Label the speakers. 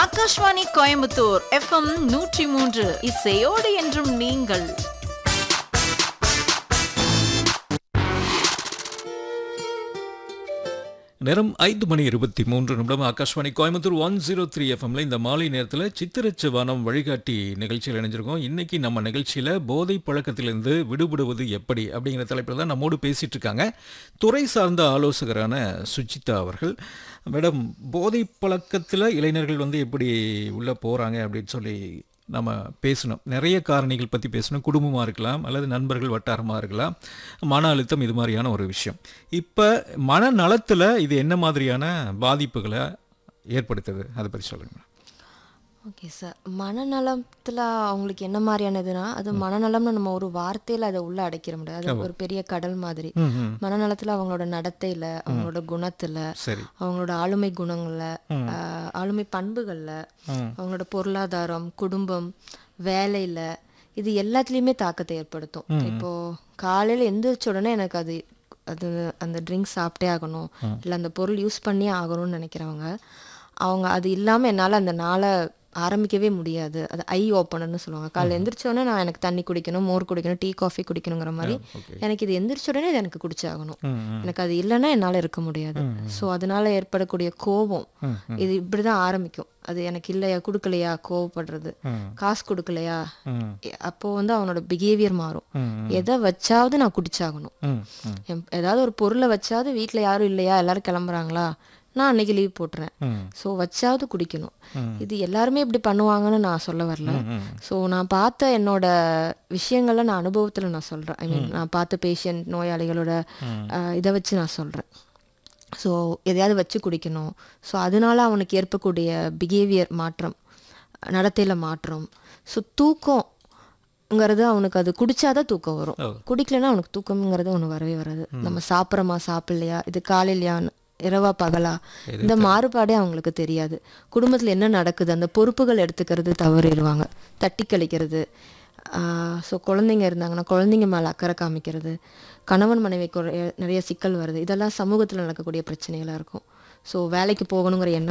Speaker 1: Akashvani Coimbatore FM நூற்றி மூன்று இசையோடு என்றும் நீங்கள்
Speaker 2: நேரம் ஐந்து மணி இருபத்தி மூன்று நிமிடம் Akashvani Coimbatore one zero three எஃப்எம்ல இந்த மாலை நேரத்தில் சித்திரச்சு வானம் வழிகாட்டி நிகழ்ச்சியில் இணைஞ்சிருக்கோம் இன்னைக்கு நம்ம நிகழ்ச்சியில் போதை பழக்கத்திலிருந்து விடுபடுவது எப்படி அப்படிங்கிற தலைப்பில் தான் நம்மோடு பேசிட்டு இருக்காங்க துறை சார்ந்த ஆலோசகரான சுஜிதா அவர்கள் மேடம் போதை பழக்கத்தில் இளைஞர்கள் வந்து எப்படி உள்ளே போகிறாங்க அப்படின்னு சொல்லி நம்ம பேசணும் நிறைய காரணிகள் பற்றி பேசணும் குடும்பமாக இருக்கலாம் அல்லது நண்பர்கள் வட்டாரமாக இருக்கலாம் மன அழுத்தம் இது மாதிரியான ஒரு விஷயம் இப்போ மனநலத்தில் இது என்ன மாதிரியான பாதிப்புகளை ஏற்படுத்துது அதை பற்றி சொல்லுங்கள்
Speaker 3: ஓகே சார் மனநலத்தில் அவங்களுக்கு என்ன மாதிரியானதுன்னா அது மனநலம்னு நம்ம ஒரு வார்த்தையில் அதை உள்ள அடைக்கிற முடியாது அது ஒரு பெரிய கடல் மாதிரி
Speaker 2: ம் ம்
Speaker 3: மனநலத்தில் அவங்களோட நடத்தையில் அவங்களோட குணத்தில்
Speaker 2: சரி
Speaker 3: அவங்களோட ஆளுமை குணங்களில் ஆளுமை பண்புகளில்
Speaker 2: ம்.
Speaker 3: அவங்களோட பொருளாதாரம் குடும்பம் வேலையில் இது எல்லாத்துலேயுமே தாக்கத்தை ஏற்படுத்தும் இப்போ காலையில் எந்திரிச்ச உடனே எனக்கு அது அது அந்த ட்ரிங்க்ஸ் சாப்பிட்டே ஆகணும் இல்லை அந்த பொருள் யூஸ் பண்ணியே ஆகணும்னு நினைக்கிறவங்க அவங்க அது இல்லாமல் என்னால் அந்த நாளை ஆரம்பிக்கவே முடியாது அது ஐ ஓப்பனர்னு சொல்லுவாங்க காலைல எந்திரிச்ச உடனே நான் எனக்கு தண்ணி குடிக்கணும் மோர் குடிக்கணும் டீ காஃபி குடிக்கணுங்கிற மாதிரி எனக்கு இது எந்திரிச்ச உடனே இது எனக்கு குடிச்சாகணும் எனக்கு அது இல்லைன்னா என்னால் இருக்க முடியாது ஸோ அதனால ஏற்படக்கூடிய கோபம் இது இப்படி தான் ஆரம்பிக்கும் அது எனக்கு இல்லையா கொடுக்கலையா கோவப்படுறது காசு கொடுக்கலையா எ- அப்போ வந்து அவனோட பிஹேவியர் மாறும் எதை வச்சாவது நான் குடிச்சாகணும்
Speaker 2: ம் ம்
Speaker 3: எம்- ஏதாவது ஒரு பொருளை வச்சாவது வீட்டில் யாரும் இல்லையா எல்லாரும் கிளம்புறாங்களா நான் அன்னைக்கு லீவ் போட்டுறேன்
Speaker 2: ம்.
Speaker 3: ஸோ வச்சாவது குடிக்கணும் இது எல்லாருமே இப்படி பண்ணுவாங்கன்னு நான் சொல்ல வரல ஸோ நான் பார்த்த என்னோட விஷயங்களை நான் அனுபவத்தில் நான் சொல்கிறேன் ஐ மீன் நான் பார்த்த பேஷண்ட் நோயாளிகளோட அஹ், இதை வச்சு நான் சொல்கிறேன் ஸோ எதையாவது வச்சு குடிக்கணும் ஸோ அதனால அவனுக்கு ஏற்படக்கூடிய பிஹேவியர் மாற்றம் நடத்தையில் மாற்றம் ஸோ தூக்கம்ங்கிறது அவனுக்கு அது குடிச்சாதான் தூக்கம் வரும் குடிக்கலைன்னா அவனுக்கு தூக்கம்ங்கிறது ஒன்று வரவே வராது நம்ம சாப்பிட்றோமா சாப்பிடலையா இது காலையிலையா இரவா பகலா இந்த மாறுபாடே அவங்களுக்கு தெரியாது குடும்பத்தில் என்ன நடக்குது அந்த பொறுப்புகள் எடுத்துக்கிறது தவறிடுவாங்க தட்டி கழிக்கிறது ஸோ குழந்தைங்க இருந்தாங்கன்னா குழந்தைங்க மேலே அக்கறை காமிக்கிறது கணவன் மனைவி நிறைய சிக்கல் வருது இதெல்லாம் சமூகத்தில் நடக்கக்கூடிய பிரச்சனைகளாக இருக்கும் ஸோ வேலைக்கு போகணுங்கிற எண்ணம்